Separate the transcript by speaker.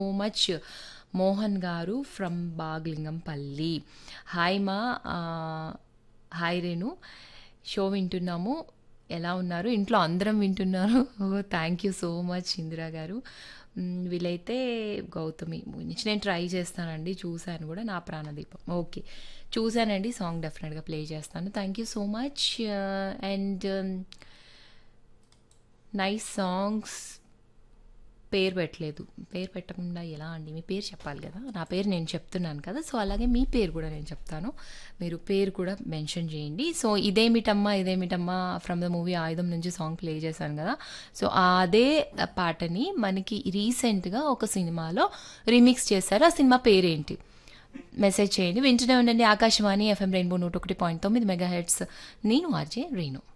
Speaker 1: so much Mohan గారు from Bagh Lingampally hi మా ఆ, హాయ్ రేణు షో వింటున్నాము ఎలా ఉన్నారు ఇంట్లో అందరం వింటున్నారు ఓ thank you so much Indira గారు మ్, వీలైతే గౌతమి మూవీ నుంచి నేను ట్రై చేస్తానండి చూశాను కూడా నా ప్రాణదీపం ఓకే చూశానండి సాంగ్ డెఫినెట్గా ప్లే చేస్తాను thank you so much and nice songs పేరు పెట్టలేదు పేరు పెట్టకుండా ఎలా అండి మీ పేరు చెప్పాలి కదా నా పేరు నేను చెప్తున్నాను కదా సో అలాగే మీ పేరు కూడా నేను చెప్తాను మీరు పేరు కూడా మెన్షన్ చేయండి సో ఇదేమిటమ్మా ఇదేమిటమ్మా ఫ్రమ్ ద మూవీ ఆయుధం నుంచి సాంగ్ ప్లే చేశాను కదా సో అదే పాటని మనకి రీసెంట్గా ఒక సినిమాలో రీమిక్స్ చేశారు ఆ సినిమా పేరేంటి మెసేజ్ చేయండి వింటూనే ఉండండి ఆకాశవాణి ఎఫ్ఎం రెయిన్బో నూట ఒకటి పాయింట్ తొమ్మిది మెగా హెడ్స్ నేను ఆర్జే రేణు